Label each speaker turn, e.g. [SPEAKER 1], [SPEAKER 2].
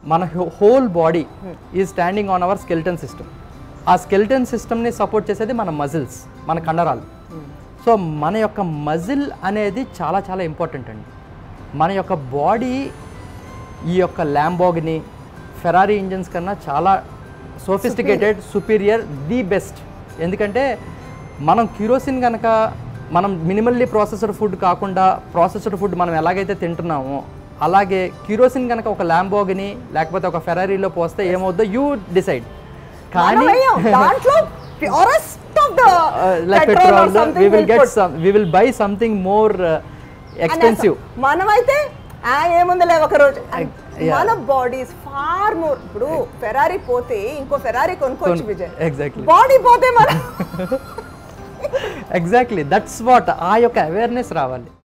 [SPEAKER 1] మన whole body ఈ standing on our skeleton system ఆ స్కెల్టన్ సిస్టమ్ని సపోర్ట్ చేసేది మన మజిల్స్ మన కండరాలు సో మన యొక్క మజిల్ అనేది చాలా చాలా ఇంపార్టెంట్ అండి మన యొక్క బాడీ ఈ యొక్క ల్యాంబోగ్ని ఫెరారీ ఇంజన్స్ కన్నా చాలా సోఫిస్టికేటెడ్ సుపీరియర్ ది బెస్ట్ ఎందుకంటే మనం కిరోసిన్ కనుక మనం మినిమల్లీ ప్రాసెసర్ ఫుడ్ కాకుండా ప్రాసెసర్ ఫుడ్ మనం ఎలాగైతే తింటున్నామో అలాగే కిరోసిన్ కనుక ఒక ల్యాంబోగిని లేకపోతే ఒక ఫెరారీలో పోస్తే ఏమవుద్దో యూ డిసైడ్ కానీ
[SPEAKER 2] మనమయ్యాం. దాంట్లో purest of the
[SPEAKER 1] like petrol we will get some we will buy something more expensive
[SPEAKER 2] మనమైతే ఆ ఏముందిలే ఒక రోజు
[SPEAKER 1] yeah.
[SPEAKER 2] మన బాడీస్ ఫార్ మోర్ ఇప్పుడు ఫెరారీ పోతే ఇంకో ఫెరారీ కొనుక్కోవచ్చు విజయ్
[SPEAKER 1] ఎగ్జాక్ట్లీ
[SPEAKER 2] బాడీ పోతే మన
[SPEAKER 1] ఎగ్జాక్ట్లీ దట్స్ వాట్ ఆ యొక్క అవేర్నెస్ రావాలి